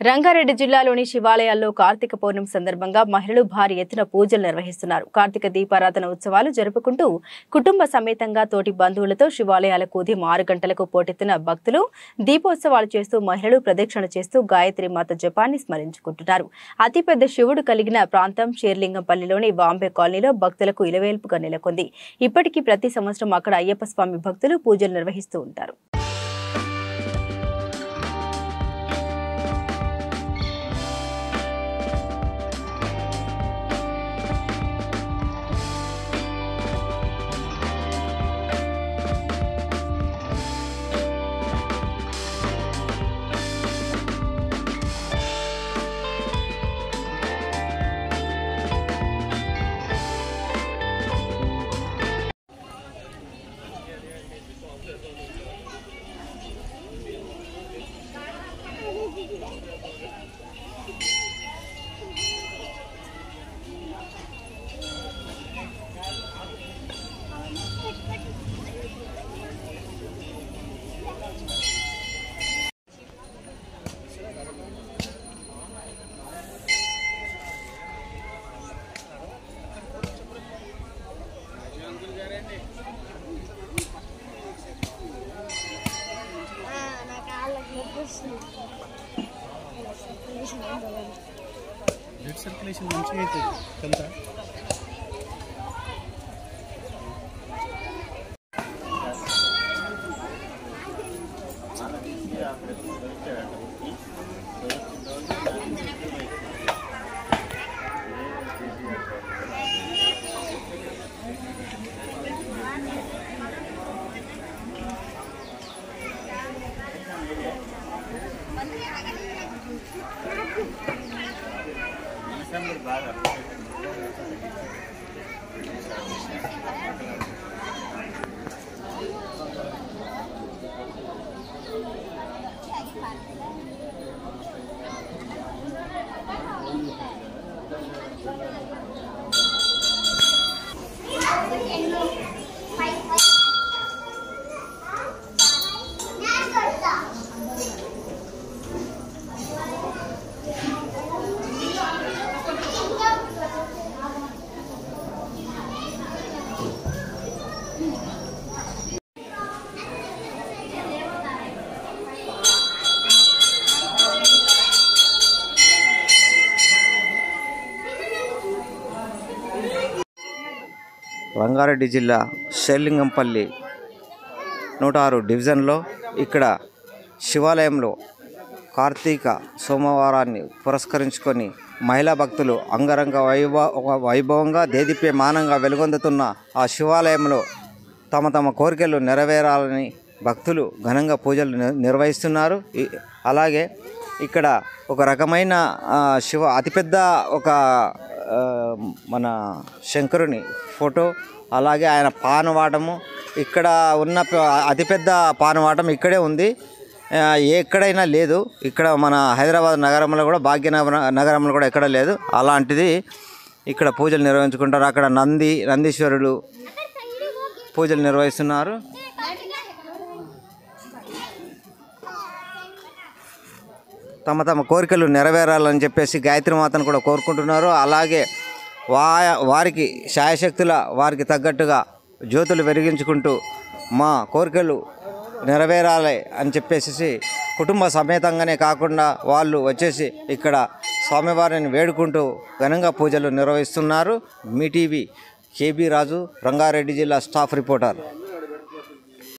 రంగారెడ్డి జిల్లాలోని శివాలయాల్లో కార్తీక పౌర్ణమి సందర్భంగా మహిళలు భారీ ఎత్తున పూజలు నిర్వహిస్తున్నారు కార్తీక దీపారాధన ఉత్సవాలు జరుపుకుంటూ కుటుంబ సమేతంగా తోటి బంధువులతో శివాలయాలకు ఉదయం ఆరు గంటలకు పోటెత్తిన భక్తులు దీపోత్సవాలు చేస్తూ మహిళలు ప్రదక్షిణ చేస్తూ గాయత్రి మాత జపాన్ని స్మరించుకుంటున్నారు అతిపెద్ద శివుడు కలిగిన ప్రాంతం షేర్లింగంపల్లిలోని బాంబే కాలనీలో భక్తులకు ఇలవేల్పుగా నెలకొంది ఇప్పటికీ ప్రతి సంవత్సరం అక్కడ అయ్యప్ప స్వామి భక్తులు పూజలు నిర్వహిస్తూ ఉంటారు నా కాళ్ళకి నొప్పి వస్తుంది బ్లడ్ సర్క్యులేషన్ మంచిగా అవుతుంది తెలుసా రంగారెడ్డి జిల్లా షేర్లింగంపల్లి నూట ఆరు డివిజన్లో ఇక్కడ శివాలయంలో కార్తీక సోమవారాన్ని పురస్కరించుకొని మహిళా భక్తులు అంగరంగ వైభవ వైభవంగా దేదీప్యమానంగా వెలుగొందుతున్న ఆ శివాలయంలో తమ తమ కోరికలు నెరవేరాలని భక్తులు ఘనంగా పూజలు ని- నిర్వహిస్తున్నారు ఈ- అలాగే ఇక్కడ ఒక రకమైన ఆ, శివ అతిపెద్ద ఒక ఆ, మన శంకరుని ఫోటో అలాగే ఆయన పానవాటము ఇక్కడ ఉన్న ప- అతిపెద్ద పానవాటం ఇక్కడే ఉంది ఆ, ఎక్కడైనా లేదు ఇక్కడ మన హైదరాబాద్ నగరంలో కూడా భాగ్యనగర నగరంలో కూడా ఎక్కడ లేదు అలాంటిది ఇక్కడ పూజలు నిర్వహించుకుంటారు అక్కడ నంది నందీశ్వరుడు పూజలు నిర్వహిస్తున్నారు తమ తమ కోరికలు నెరవేరాలని చెప్పేసి గాయత్రి మాతను కూడా కోరుకుంటున్నారు అలాగే వా వారికి శాయశక్తుల వారికి తగ్గట్టుగా జ్యోతులు వెలిగించుకుంటూ మా కోరికలు నెరవేరాలి అని చెప్పేసి కుటుంబ సమేతంగానే కాకుండా వాళ్ళు వచ్చేసి ఇక్కడ స్వామివారిని వేడుకుంటూ ఘనంగా పూజలు నిర్వహిస్తున్నారు మీ టీవీ కేబీ రాజు రంగారెడ్డి జిల్లా స్టాఫ్ రిపోర్టర్